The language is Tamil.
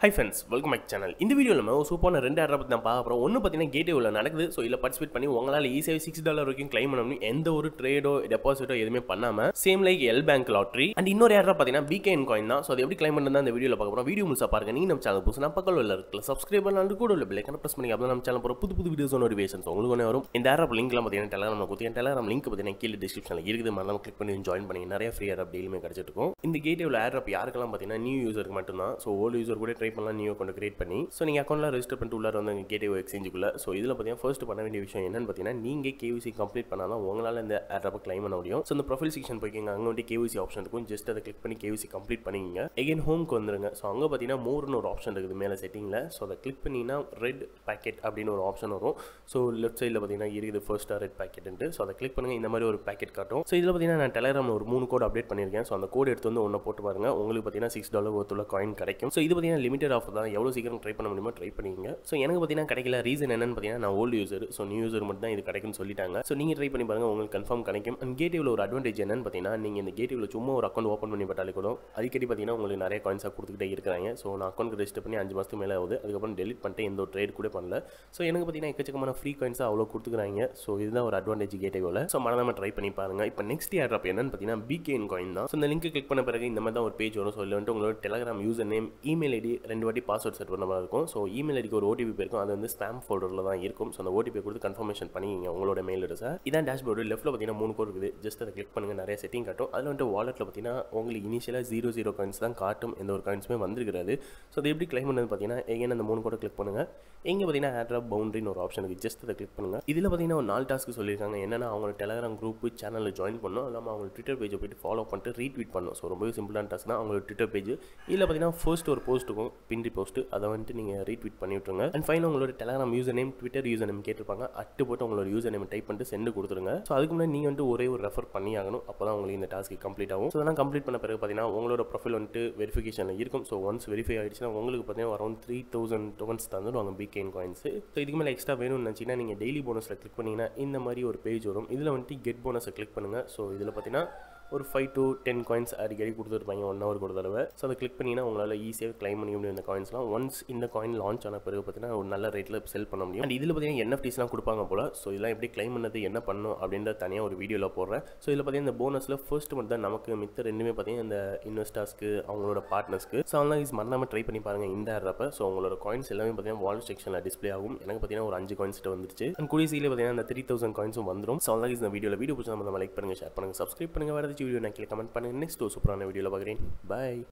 high friends welcome back channel இந்த வீடியோவில் நம்ம ஒரு சூப்பரான ரெண்டு ஆர்டர் பற்றி தான் பார்க்க போகிறோம் ஒன்று பார்த்தீங்கன்னா கேட் உள்ள நடக்குது ஸோ இதில் பார்ட்டிசிபேட் பண்ணி உங்களால் ஈஸியாக சிக்ஸ் டாலர் வரைக்கும் கிளைம் பண்ணணும் எந்த ஒரு ட்ரேடோ டெபாசிட்டோ எதுவுமே பண்ணாமல் சேம் லைக் எல் பேங்க் லாட்ரி அண்ட் இன்னொரு ஆர்டர் பார்த்தீங்கன்னா பிகேஎன் காயின் தான் ஸோ அது எப்படி கிளைம் பண்ணுறது அந்த வீடியோவில் பார்க்க போகிறோம் வீடியோ முழுசா பாருங்க நீங்கள் நம்ம சேனல் புதுசு நான் பக்கம் உள்ள இருக்கல சப்ஸ்கிரைப் பண்ணலாம் கூட உள்ள பிள்ளைக்கான ப்ரெஸ் பண்ணி அப்போ நம்ம சேனல் போகிற புது புது வீடியோஸ் நோட்டிஃபிகேஷன் உங்களுக்கு ஒன்று வரும் இந்த ஆரப் லிங்க்லாம் பார்த்தீங்கன்னா டெலாம் கொடுத்து டெலாம் லிங்க் பார்த்தீங்கன்னா கீழே டிஸ்கிரிப்ஷனில் இருக்குது மறக்காம கிளிக் பண்ணி ஜாயின் பண்ணி நிறைய ஃப்ரீ ஆரப் டெய்லியுமே கிடச்சிட்டு இருக்கும் இந்த கேட் உள்ள ஆரப் யாருக்கெல்லாம் பார்த்தீங்கன்னா நியூ யூசருக்கு மட்டும்தான் ஸோ ஓல்டு யூசர் கூட ட்ரை பண்ணலாம் நியூ அக்கௌண்ட் கிரியேட் பண்ணி ஸோ நீங்கள் அக்கௌண்ட்டில் ரெஜிஸ்டர் பண்ணிட்டு உள்ளார வந்து கேட்டே எக்ஸ்சேஞ்சுக்குள்ள ஸோ இதில் பார்த்தீங்கன்னா ஃபர்ஸ்ட் பண்ண வேண்டிய விஷயம் என்னன்னு பார்த்தீங்கன்னா நீங்கள் கேவிசி கம்ப்ளீட் பண்ணாலும் உங்களால் இந்த ஆரப்பை கிளைம் பண்ண முடியும் ஸோ இந்த ப்ரொஃபைல் செக்ஷன் போய்க்கிங்க அங்கே வந்து கேவிசி ஆப்ஷன் இருக்கும் ஜஸ்ட் அதை கிளிக் பண்ணி கேவிசி கம்ப்ளீட் பண்ணிங்க எகைன் ஹோம்க்கு வந்துருங்க ஸோ அங்கே பார்த்தீங்கன்னா மோர்னு ஒரு ஆப்ஷன் இருக்குது மேலே செட்டிங்கில் ஸோ அதை கிளிக் பண்ணிங்கன்னா ரெட் பேக்கெட் அப்படின்னு ஒரு ஆப்ஷன் வரும் ஸோ லெஃப்ட் சைடில் பார்த்தீங்கன்னா இருக்குது ஃபர்ஸ்ட்டாக ரெட் பேக்கெட்டு ஸோ அதை கிளிக் பண்ணுங்கள் இந்த மாதிரி ஒரு பேக்கெட் காட்டும் ஸோ இதில் பார்த்தீங்கன்னா நான் டெலகிராமில் ஒரு மூணு கோட் அப்டேட் பண்ணியிருக்கேன் ஸோ அந்த கோட் எடுத்து வந்து ஒன்று போட்டு பாருங்க உங்களுக்கு பார்த்தீங்கன்னா சிக்ஸ் டாலர் ஒருத்துள்ள காயின் கிடைக்கும் ஸோ இது பார்த்தீங்கன்னா லிமிடெட் ஆஃபர் தான் எவ்வளோ சீக்கிரம் ட்ரை பண்ண முடியுமோ ட்ரை பண்ணிங்க ஸோ எனக்கு பார்த்தீங்கன்னா கிடைக்கல ரீசன் என்னன்னு பார்த்தீங்கன்னா நான் old user so new user மட்டும் தான் இது கிடைக்கும்னு சொல்லிட்டாங்க ஸோ நீங்கள் ட்ரை பண்ணி பாருங்க உங்களுக்கு கன்ஃபார்ம் கிடைக்கும் அண்ட் கேட்டிவில் ஒரு அட்வான்டேஜ் என்னன்னு பார்த்தீங்கன்னா நீங்கள் இந்த கேட்டிவில் சும்மா ஒரு அக்கௌண்ட் ஓப்பன் பண்ணி பட்டாலே கூட அடிக்கடி பார்த்தீங்கன்னா உங்களுக்கு நிறைய காயின்ஸாக கொடுத்துக்கிட்டே இருக்கிறாங்க ஸோ நான் அக்கௌண்ட் ரெஜிஸ்டர் பண்ணி அஞ்சு மாதத்துக்கு மேலே ஆகுது அதுக்கப்புறம் டெலிட் பண்ணிட்டு எந்த ஒரு ட்ரேட் கூட பண்ணல ஸோ எனக்கு பார்த்தீங்கன்னா எக்கச்சக்கமான ஃப்ரீ காயின்ஸாக அவ்வளோ கொடுத்துக்கிறாங்க ஸோ இதுதான் ஒரு அட்வான்டேஜ் கேட்டேவில் ஸோ மறந்தாம ட்ரை பண்ணி பாருங்க இப்போ நெக்ஸ்ட் ஏர் ட்ராப் என்னன்னு பார்த்தீங்கன்னா பிகேன் காயின் தான் ஸோ இந்த லிங்க் கிளிக் பண்ண பிறகு இந்த மாதிரி தான் ஒரு பேஜ் வரும் ஸோ இல்லை வந்துட்டு உங்களோட Telegram user name email ID ரெண்டு வாட்டி பாஸ்வேர்ட் செட் பண்ண மாதிரி இருக்கும் ஸோ இமெயில் ஐடிக்கு ஒரு ஓடிபி இருக்கும் அது வந்து ஸ்பேம் ஃபோல்டரில் தான் இருக்கும் ஸோ அந்த ஓடிபி கொடுத்து கன்ஃபர்மேஷன் பண்ணிக்கிங்க உங்களோட மெயில் அட்ரஸை இதான் டேஷ்போர்டு லெஃப்ட்டில் பார்த்தீங்கன்னா மூணு கோட் இருக்குது ஜஸ்ட் அதை கிளிக் பண்ணுங்கள் நிறைய செட்டிங் காட்டும் அதில் வந்துட்டு வாலெட்டில் பார்த்தீங்கன்னா உங்களுக்கு இனிஷியலாக ஜீரோ ஜீரோ காயின்ஸ் தான் காட்டும் எந்த ஒரு காயின்ஸுமே வந்திருக்காது ஸோ அது எப்படி கிளைம் பண்ணது பார்த்தீங்கன்னா எங்கே அந்த மூணு கோட்டை கிளிக் பண்ணுங்கள் எங்கே பார்த்தீங்கன்னா ஆட்ராப் பவுண்டரின்னு ஒரு ஆப்ஷன் இருக்குது ஜஸ்ட் அதை கிளிக் பண்ணுங்கள் இதில் பார்த்தீங்கன்னா ஒரு நாலு டாஸ்க்கு சொல்லியிருக்காங்க என்னென்னா அவங்க டெலகிராம் குரூப் சேனலில் ஜாயின் பண்ணணும் இல்லாமல் அவங்க ட்விட்டர் பேஜை போயிட்டு ஃபாலோ பண்ணிட்டு ரீட்வீட் பண்ணணும் ஸோ ரொம்பவே சிம்பிளான டாஸ்க் தான் அவங்களோட ட்விட்டர் பேஜ் இதில் பார்த்தீங்கன்னா ஃபர்ஸ்ட் ஒரு போஸ்ட் இருக்கும் பின்ரி போஸ்ட் அதை வந்துட்டு நீங்கள் ரீட்வீட் பண்ணி விட்ருங்க அண்ட் ஃபைனல் உங்களோட Telegram user name Twitter user name கேட்டிருப்பாங்க அட்டு போட்டு உங்களோட யூசர் நேம் டைப் பண்ணிட்டு சென்ட் கொடுத்துருங்க ஸோ அதுக்கு முன்னாடி நீங்கள் வந்துட்டு ஒரே ஒரு ரெஃபர் பண்ணி ஆகணும் அப்போ தான் உங்களுக்கு இந்த டாஸ்க்கு கம்ப்ளீட் ஆகும் ஸோ அதெல்லாம் கம்ப்ளீட் பண்ண பிறகு பார்த்தீங்கன்னா உங்களோட ப்ரொஃபைல் வந்துட்டு வெரிஃபிகேஷனில் இருக்கும் ஸோ ஒன்ஸ் வெரிஃபை ஆகிடுச்சுன்னா உங்களுக்கு பார்த்தீங்கன்னா அரௌண்ட் த்ரீ தௌசண்ட் டோக்கன்ஸ் தந்துடுவாங்க பிகேன் காயின்ஸ் ஸோ இதுக்கு மேலே எக்ஸ்ட்ரா வேணும்னு நினச்சிங்கன்னா நீங்கள் டெய்லி போனஸில் கிளிக் பண்ணிங்கன்னா இந்த மாதிரி ஒரு பேஜ் வரும் இதில் வந்துட்டு கெட் போனஸை கிளிக் பண்ணுங்கள் ஸோ இதில் பார்த்தீங்கன்னா ஒரு ஃபைவ் டு டென் காயின்ஸ் அடிக்கடி கொடுத்துருப்பாங்க ஒன் ஹவர் ஒரு தடவை ஸோ அதை கிளிக் பண்ணிங்கன்னா உங்களால் ஈஸியாக கிளைம் பண்ணி முடியும் இந்த காயின்ஸ்லாம் ஒன்ஸ் இந்த காயின் லான்ச் ஆன பிறகு பார்த்தீங்கன்னா ஒரு நல்ல ரேட்டில் செல் பண்ண முடியும் அண்ட் இதில் பார்த்தீங்கன்னா என்எஃப்டிஸ்லாம் கொடுப்பாங்க போல் ஸோ இதெல்லாம் எப்படி கிளைம் பண்ணது என்ன பண்ணும் அப்படின்ற தனியாக ஒரு வீடியோவில் போடுறேன் ஸோ இதில் பார்த்தீங்கன்னா இந்த போனஸில் ஃபர்ஸ்ட் மட்டும் தான் நமக்கு மித்த ரெண்டுமே பார்த்தீங்கன்னா இந்த இன்வெஸ்டர்ஸ்க்கு அவங்களோட பார்ட்னர்ஸ்க்கு ஸோ அதெல்லாம் இஸ் மறந்தாமல் ட்ரை பண்ணி பாருங்கள் இந்த ஆடுறப்ப ஸோ உங்களோட காயின்ஸ் எல்லாமே பார்த்தீங்கன்னா வால் செக்ஷனில் டிஸ்பிளே ஆகும் எனக்கு பார்த்தீங்கன்னா ஒரு அஞ்சு காயின்ஸ்ட்டு வந்துருச்சு அண்ட் கூடிய சீலே பார்த்தீங்கன்னா இந்த த்ரீ தௌசண்ட் காயின்ஸும் வந்துடும் ஸோ அதெல்லாம் இந்த வீடியோவில் வீடியோ பிடிச்சா நம்ம லைக் பண்ணுங்கள் ஷேர் பண்ணுங்கள் சப்ஸ்கிரைப் பண்ணுங்கள் வேறு ஏதாச்சும் வீடியோ நான் கமெண்ட் பண்ணுங்கள் நெக்ஸ்ட் ஒரு சூப்பரான வீடியோவில் பார்க்குறேன் பாய்